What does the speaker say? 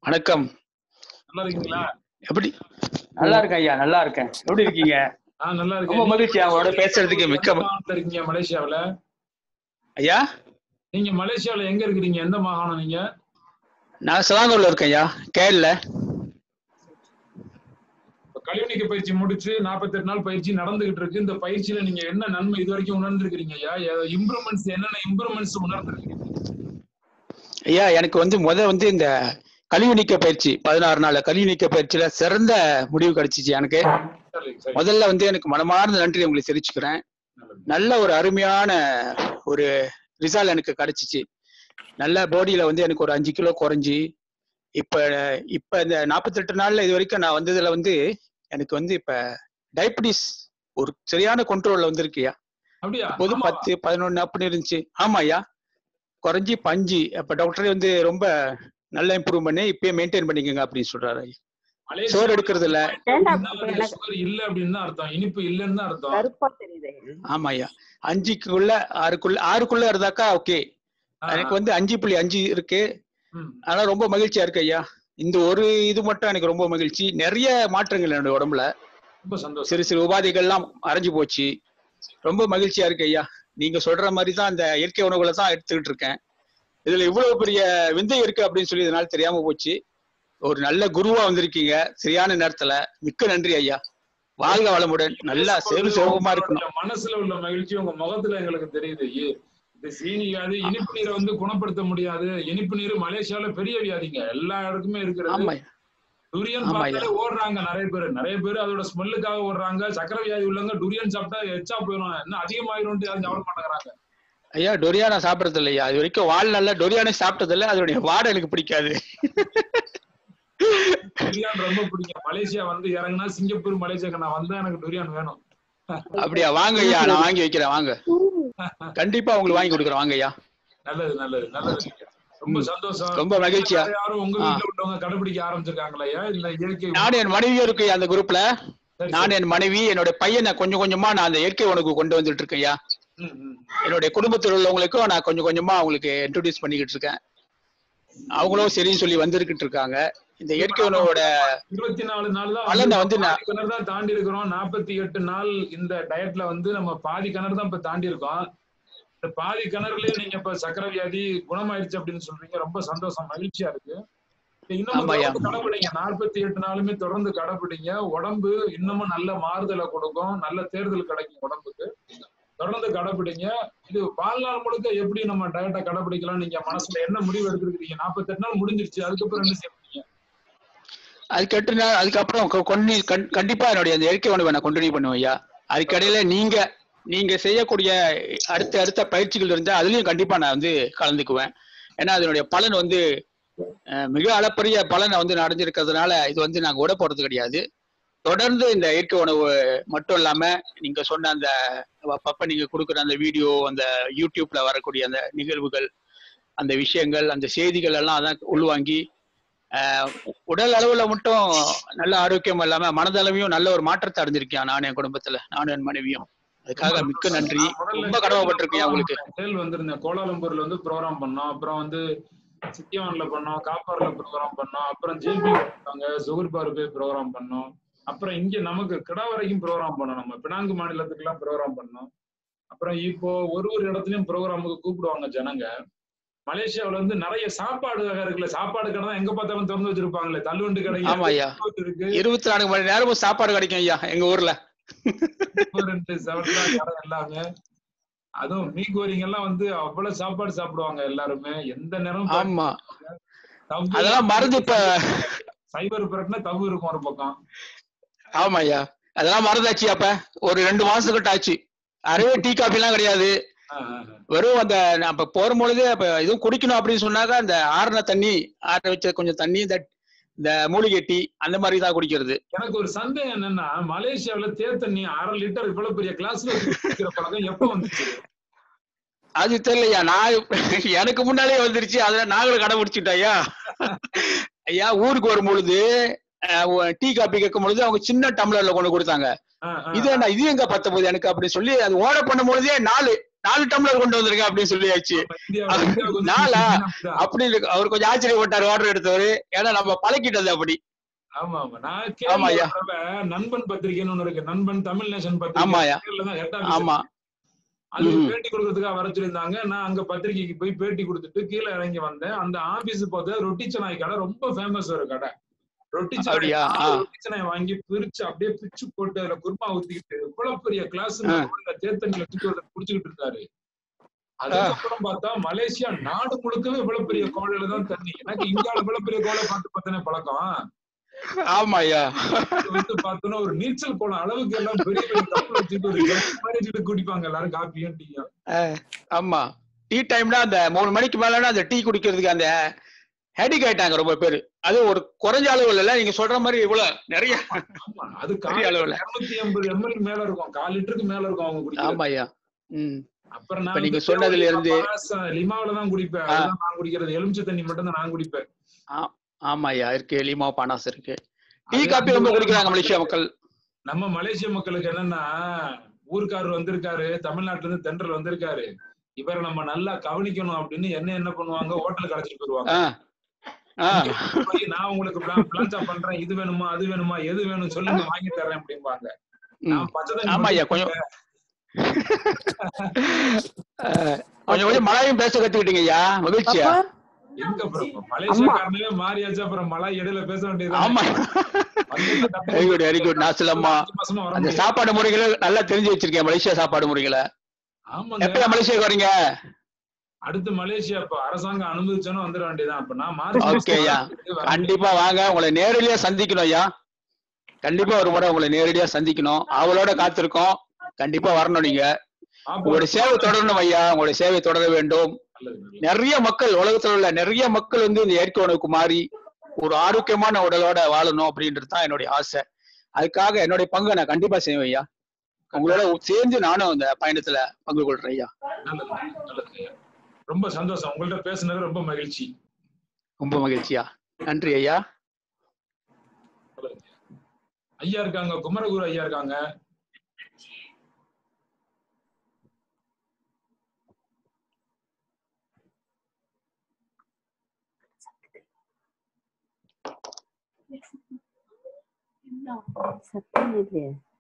வணக்கம் நல்லா இருக்கீங்களா எப்படி நல்லா இருக்கேன் ஐயா நல்லா இருக்கேன் எப்படி இருக்கீங்க ஆ நல்லா ரொம்ப இருக்கேன் மகிழ்ச்சி அவங்களோட பேசுறதுக்கு மிக்க ம- மாகாணத்துல இருக்கீங்க மலேசியாவுல ஐயா நீங்க மலேசியாவுல எங்க இருக்கிறீங்க எந்த மாகாணம் நீங்க நான் சிலாங்கூர்ல இருக்கேன் ஐயா கேரள இப்ப கழிவு நீக்க பயிற்சி முடிச்சு 48 நாள் பயிற்சி நடந்துகிட்டு இருக்கு இந்த பயிற்சியில நீங்க என்ன நன்மை இது வரைக்கும் உணர்ந்திருக்கிறீங்க ஐயா இம்ப்ரூவ்மெண்ட்ஸ் என்னென்ன இம்ப்ரூவ்மெண்ட்ஸ் உணர்ந்திருக்கீங்க ஐயா எனக்கு வந்து முத வந்து இந்த கழிவு நீக்க பயிற்சி பதினாறு நாள் கழிவு நீக்க பயிற்சியில சிறந்த முடிவு கிடைச்சிச்சு எனக்கு சரி சரி முதல்ல வந்து எனக்கு மனமார்ந்த நன்றி உங்களுக்கு தெரிவிச்சுக்கிறேன் நல்லது. நல்ல ஒரு அருமையான ஒரு ரிசல்ட் எனக்கு கிடைச்சிச்சு நல்ல பாடியில வந்து எனக்கு ஒரு அஞ்சு கிலோ குறைஞ்சி இப்ப இப்ப இந்த நாற்பத்தெட்டு நாள்ல இது வரைக்கும் நான் வந்ததுல வந்து எனக்கு வந்து இப்ப டயபிட்டிஸ் ஒரு சரியான கண்ட்ரோல்ல வந்திருக்குயா அப்படியா பொது ஆமா. பத்து பதினொன்னு அப்படின்னு இருந்துச்சு ஆமாய்யா குறைஞ்சி பஞ்சு அப்ப டாக்டரே வந்து ரொம்ப நல்ல இம்ப்ரூவ் பண்ணி இப்பயே மெயின்டைன் பண்ணிக்கங்க அப்படின்னு சொல்றாரு மலேசியா சோறு எடுக்கிறது இல்ல வேண்டாம், அப்படின்னா அதுல எனக்கு- சுகர் இல்ல அப்படின்னு தான் அர்த்தம் இனிப்பு இல்லைன்னு தான் அர்த்தம் கருப்பா தெரியுது ஆமாய்யா அஞ்சுக்குள்ள ஆறுக்குள்ள ஆறுக்குள்ள இருந்தாக்கா ஓகே ஆ, எனக்கு வந்து அஞ்சு புள்ளி அஞ்சு இருக்கு ம். ஆனா ரொம்ப மகிழ்ச்சியா இருக்கு ஐயா இந்த ஒரு இது மட்டும் எனக்கு ரொம்ப மகிழ்ச்சி நிறைய மாற்றங்கள் என்னோட உடம்புல ரொம்ப சந்தோஷம் சிறு சிறு உபாதைகள்லாம் அரைஞ்சு போச்சு ரொம்ப மகிழ்ச்சியா இருக்கு ஐயா நீங்க சொல்ற மாதிரி தான் அந்த இயற்கை உணவுகளை தான் எடுத்துக்கிட்டு இருக்கேன் இதுல இவ்வளவு பெரிய விந்தை இருக்கு அப்படின்னு சொல்லி இதனால தெரியாம போச்சு ஒரு நல்ல குருவா வந்திருக்கீங்க சரியான நேரத்துல மிக்க நன்றி ஐயா வாழ்க வளமுடன் நல்லா செரு சிவகமா இருக்கணும் உங்களுடைய மனசுல உள்ள மகிழ்ச்சி உங்க முகத்துல எங்களுக்கு தெரியுது ஏ, இந்த சீனி வியாதி இனிப்பு நீரை வந்து குணப்படுத்த முடியாது இனிப்பு நீர் மலேசியால பெரிய வியாதிங்க எல்லா இடத்துக்குமே இருக்கிறது ஆமா டுரியன் ஆமா பார்த்தாலே ஓடுறாங்க நிறைய பேர் நிறைய பேர் அதோட ஸ்மெல்லுக்காக ஓடுறாங்க சக்கரை வியாதி உள்ளவங்க டுரியன் சாப்பிட்டா எச்சா போயிடும் இன்னும் அதிகமாயிரும் யாரும் சாப்பிட மாட்டேங்கிறாங்க ஐயா டொரியானா சாப்பிடறது இல்லையா இது வரைக்கும் வாழ்நாள்ல டொரியானே சாப்பிட்டது இல்ல அதோடைய வாடை எனக்கு பிடிக்காது டுரியான் ரொம்ப பிடிக்கும் மலேசியா வந்து இறங்குனா சிங்கப்பூர் மலேசியாக்கு நான் வந்தா எனக்கு டுரியான் வேணும் அப்படியா வாங்க ஐயா நான் வாங்கி வைக்கிறேன் வாங்க கண்டிப்பா உங்களுக்கு வாங்கி கொடுக்குறேன் வாங்க ஐயா நல்லது நல்லது நல்லது ரொம்ப சந்தோஷம் ரொம்ப மகிழ்ச்சியா வேற யாரும் உங்க ஆ. வீட்டுல உள்ளவங்க கடைபிடிக்க ஆரம்பிச்சிருக்காங்களா இல்ல இயற்கை நானும் என் மனைவியும் இருக்கு அந்த குரூப்ல சரி, நான் என் மனைவி என்னோட பையனை கொஞ்சம் கொஞ்சமா நான் அந்த இயற்கை உணவுக்கு கொண்டு வந்துட்டு இருக்கேன் ஐயா ம், ம். என்னுடைய குடும்பத்தில் உள்ளவங்களுக்கும் நான் கொஞ்சம் கொஞ்சமா அவங்களுக்கு இன்ட்ரோடியூஸ் பண்ணிக்கிட்டு இருக்கேன் அவங்களும் சரின்னு சொல்லி வந்திருக்கிட்டு இருக்காங்க இந்த இயற்கை உணவோட இருபத்தி நாலு நாள் தான் பலனை வந்து நான் பாதி கிணறு தான் தாண்டி இருக்கிறோம் நாற்பத்தி எட்டு நாள் இந்த டயட்ல வந்து நம்ம பாதி கிணறு தான் இப்ப தாண்டி இருக்கோம் இந்த பாதி கிணறுலயே நீங்க இப்ப சக்கரை வியாதி குணமாயிருச்சு அப்படின்னு சொல்றீங்க ரொம்ப சந்தோஷம் மகிழ்ச்சியா இருக்கு இன்னும் ஆமாய்யா. தொடர்ந்து கடைபிடிங்க நாற்பத்தி எட்டு நாளுமே தொடர்ந்து கடைபிடிங்க உடம்பு இன்னமும் நல்ல மாறுதலை கொடுக்கும் நல்ல தேர்தல் கிடைக்கும் உடம்புக்கு தொடர்ந்து கடைபிடிங்க இது வாழ்நாள் முழுக்க எப்படி நம்ம டயட்டை கடைபிடிக்கலாம் நீங்க மனசுல என்ன முடிவு எடுத்துருக்கீங்க நாற்பத்தெட்டு நாள் முடிஞ்சிருச்சு அதுக்கப்புறம் என்ன செய்ய போறீங்க அதுக்கு எட்டு நாள் அதுக்கப்புறம் கொ- கொண்டு கண்- கண்டிப்பா என்னுடைய அந்த இயற்கை உணவை நான் கண்டினியூ பண்ணுவேன் ஐயா அதுக்கடையில நீங்க நீங்க செய்யக்கூடிய அடுத்த அடுத்த பயிற்சிகள் இருந்தா அதுலயும் கண்டிப்பா நான் வந்து கலந்துக்குவேன் ஏன்னா அதனுடைய பலன் வந்து அஹ், மிக அளப்பரிய பலனை வந்து நான் அடைஞ்சிருக்கிறதுனால இது வந்து நாங்க விட போறது கிடையாது தொடர்ந்து இந்த இயற்கை உணவு மட்டும் இல்லாம நீங்க சொன்ன அந்த அப்பப்ப நீங்க கொடுக்குற அந்த வீடியோ அந்த யூடியூப்ல வரக்கூடிய அந்த நிகழ்வுகள் அந்த விஷயங்கள் அந்த செய்திகள் எல்லாம் அதான் உள்வாங்கி ஆஹ் உடல் அளவுல மட்டும் நல்ல ஆரோக்கியம் இல்லாம மனதளவையும் நல்ல ஒரு மாற்றத்தை அடைஞ்சிருக்கேன் நான் என் குடும்பத்துல நானும் என் மனைவியும் அதுக்காக மிக்க நன்றி நான் முதல்ல ரொம்ப கடமைப்பட்டிருக்கேன் உங்களுக்கு சேல் வந்திருந்தேன் கோலாலம்பூர்ல வந்து ப்ரோக்ராம் பண்ணோம் அப்புறம் வந்து சித்தியான்ல பண்ணோம் காப்பர்ல ப்ரோக்ராம் பண்ணோம் அப்புறம் ஜேபி பண்ணாங்க சுகர் பார்பே ப்ரோக்ராம் பண்ணோம் அப்புறம் இங்க நமக்கு கிடா வரைக்கும் ப்ரோக்ராம் பண்ணோம் நம்ம பினாங்கு மாநிலத்துக்கு எல்லாம் ப்ரோக்ராம் பண்ணோம் அப்புறம் இப்போ ஒரு ஒரு இடத்துலயும் ப்ரோக்ராமுக்கு கூப்பிடுவாங்க ஜனங்க மலேசியாவுல வந்து நிறைய சாப்பாடு வகை இருக்குல்ல சாப்பாடு கடை தான் எங்க பார்த்தாலும் திறந்து வச்சிருப்பாங்களே தள்ளுவண்டி கடை ஆமா ஐயா. இருக்கு இருபத்தி நான்கு மணி நேரமும் சாப்பாடு கிடைக்கும் ஐயா எங்க ஊர்ல ரெண்டு செவன்லாம் கடை எல்லாமே அதுவும் மீன் கோரிங்க எல்லாம் வந்து அவ்வளவு சாப்பாடு சாப்பிடுவாங்க எல்லாருமே எந்த நேரம் ஆமா அதெல்லாம் மறந்து இப்ப சைபர் பிரட்னா தவு இருக்கும் ஒரு பக்கம் ஆமா ஐயா அதெல்லாம் மறந்தாச்சு அப்ப ஒரு ரெண்டு மாசத்துக்கிட்ட ஆச்சு அறவே டீ காபி எல்லாம் கிடையாது ஆஹ் ஆஹ் ஆஹ். வெறும் அந்த நம்ம போற பொழுது அப்ப எதுவும் குடிக்கணும் அப்படின்னு சொன்னாக்கா அந்த ஆறுன தண்ணி ஆற வச்ச கொஞ்சம் தண்ணி இந்த இந்த மூலிகை டீ அந்த மாதிரி தான் குடிக்கிறது எனக்கு ஒரு சந்தேகம் என்னன்னா மலேசியாவுல தேர் தண்ணி அரை லிட்டர் இவ்வளவு பெரிய கிளாஸ்ல குடிக்கிற பழக்கம் எப்ப வந்துச்சு அது தெரியலையா நான் எனக்கு முன்னாலே வந்துருச்சு அதுல நாங்களும் கடைபிடிச்சிட்டோம் ஐயா ஐயா ஊருக்கு வரும் பொழுது அஹ், டீ காபி கேட்கும் பொழுது அவங்க சின்ன டம்ளர்ல கொண்டு கொடுத்தாங்க ஆஹ் ஆஹ். இது என்ன இது எங்க பத்த போகுது எனக்கு அப்படி சொல்லி அது ஓட பண்ணும் பொழுதே நாலு நாலு டம்ளர் கொண்டு வந்திருக்கேன் அப்படின்னு சொல்லியாச்சு அப்ப இந்தியா அது இந்தியாவுக்கு வந்து நாளா? அப்படிதான். அப்படி இருக்கு. அவர் கொஞ்சம் ஆச்சரியப்பட்டார் ஆர்டர் எடுத்தவர் ஏன்னா நம்ம பழக்கிட்டது அப்படி ஆமா ஆமா நான் ஆமா, ஐயா. கேள்வி நண்பன் பத்திரிகைன்னு ஒண்ணு இருக்கு நண்பன் தமிழ் நேஷன் பத்திரிகை ஆமாய்யா. பேர்ல தான் head office ஆமா அது ம். பேட்டி கொடுக்கறதுக்காக வர சொல்லியிருந்தாங்க நான் அங்க பத்திரிக்கைக்கு போய் பேட்டி கொடுத்துட்டு கீழே இறங்கி வந்தேன் அந்த ஆபீஸ் பார்த்தா ரொட்டி சென்னாய் கடை ரொம்ப ஃபேமஸ் ஒரு கடை ரொட்டி சென்னாய் அப்படியா? ஆ. நாலு ரொட்டி சென்னாய் வாங்கி பிரிச்சு அப்படியே பிச்சு போட்டு அதுல குருமா ஊத்திக்கிட்டு இவ்வளவு பெரிய கிளாஸ் தேத்தண்ணில தூக்கி வந்து குடிச்சுக்கிட்டு இருந்தாரு அதுக்கப்புறம் பார்த்தா மலேசியா நாடு முழுக்கவே இவ்வளவு பெரிய கோழையில தான் தண்ணி எனக்கு இந்தியாவில இவ்வளவு பெரிய கோலை பார்த்து பார்த்தனே பழக்கம் ஆமா ஐயா அது வந்து பார்த்தோன்னா ஒரு நீச்சல் குளம் அளவுக்கு எல்லாம் பெரிய பெரிய கப்பல் வச்சுட்டு ஒரு jet மாதிரி வச்சுட்டு குடிப்பாங்க எல்லாரும் காப்பியும் டீயும் ஆமா டீ டைம்னா அந்த மூணு மணிக்கு மேலனா அந்த டீ குடிக்கிறதுக்கு அந்த ஹெடிக் ஆயிட்டாங்க ரொம்ப பேரு அது ஒரு குறைஞ்ச அளவுல இல்ல நீங்க சொல்ற மாதிரி இவ்வளவு நிறைய ஆமா அது பெரிய அளவுல. இருநூத்தி எண்பது எம்எல் மேல இருக்கும் கால் லிட்டருக்கு மேல இருக்கும் அவங்க குடிக்கிறது ஆமா ஐயா ம் அப்புறம் இப்ப நான் நீங்க வந்து சொன்னதுல இருந்து- பாயாசம் லிமாவில தான் குடிப்பேன் ஆ. அதுதான் நான் குடிக்கிறது எலுமிச்சை தண்ணி மட்டும் தான் நான் குடிப்பேன் ஆமா ஐயா இருக்கு லிமா பானாஸ் இருக்கு டீ அது காப்பி ரொம்ப வந்து குடிக்கிறாங்க மலேசியா மக்கள் நம்ம மலேசிய மக்களுக்கு என்னன்னா ஊர்க்காரர் வந்திருக்காரு தமிழ்நாட்டுல இருந்து தென்றல் வந்திருக்காரு இவரை நம்ம நல்லா கவனிக்கணும் அப்படின்னு என்ன என்ன பண்ணுவாங்க ஹோட்டலுக்கு அழைச்சிட்டு போயிருவாங்க ஆ ஆ போய் நான் உங்களுக்கு பிளான் பிளான்ஸா பண்றேன் இது வேணுமா அது வேணுமா எது வேணும் சொல்லுங்க வாங்கி தரேன் அப்படிம்பாங்க ம். நான் பச்சை தண்ணி ஆமா ஐயா மட்டும் கொஞ்சம் அஹ், கொஞ்சம் கொஞ்சம் மலையும் பேச கத்துக்கிட்டீங்க ஐயா மகிழ்ச்சியா அப்பா எங்க அப்புறம் மலேசியாக்காரனவே மாறியாச்சு அப்புறம் மழை இடையில பேச வேண்டியது ஆமா வெரி குட் வெரி குட் நாசலம்மா மாசமா வர அந்த முடியாது. சாப்பாடு முறைகளை நல்லா தெரிஞ்சு வச்சிருக்கேன் மலேசியா சாப்பாடு முறைகளை ஆமாங்க எப்ப மலேசியாக்கு வரீங்க அடுத்து மலேசியா இப்ப அரசாங்கம் அனுமதிச்சோன்னு வந்துட வேண்டியதான் அப்ப நான் மார்ச் Okay, ஐயா. கண்டிப்பா வாங்க உங்களை நேரடியா சந்திக்கணும் ஐயா கண்டிப்பா ஒரு முறை உங்களை நேரடியா சந்திக்கணும் அவளோட காத்திருக்கோம் கண்டிப்பா வரணும் நீங்க உங்களுடைய சேவை தொடரணும் ஐயா உங்களுடைய சேவை தொடர வேண்டும் நிறைய மக்கள் உலகத்துல உள்ள நிறைய மக்கள் வந்து இந்த இயற்கை உணவுக்கு மாறி ஒரு ஆரோக்கியமான உடலோட வாழணும் அப்படின்றது தான் என்னுடைய ஆசை அதுக்காக என்னுடைய பங்கை நான் கண்டிப்பா செய்வேன் ஐயா உங்களோட சேர்ந்து நானும் இந்த பயணத்துல பங்கு கொள்றேன் ஐயா நல்லது நல்லது ஐயா. ரொம்ப சந்தோஷம் உங்கள்ட்ட பேசுனது ரொம்ப மகிழ்ச்சி ரொம்ப மகிழ்ச்சியா நன்றி ஐயா நல்லது ஐயா. ஐயா இருக்காங்க குமரகுரு ஐயா இருக்காங்க சத்தம் இல்லையே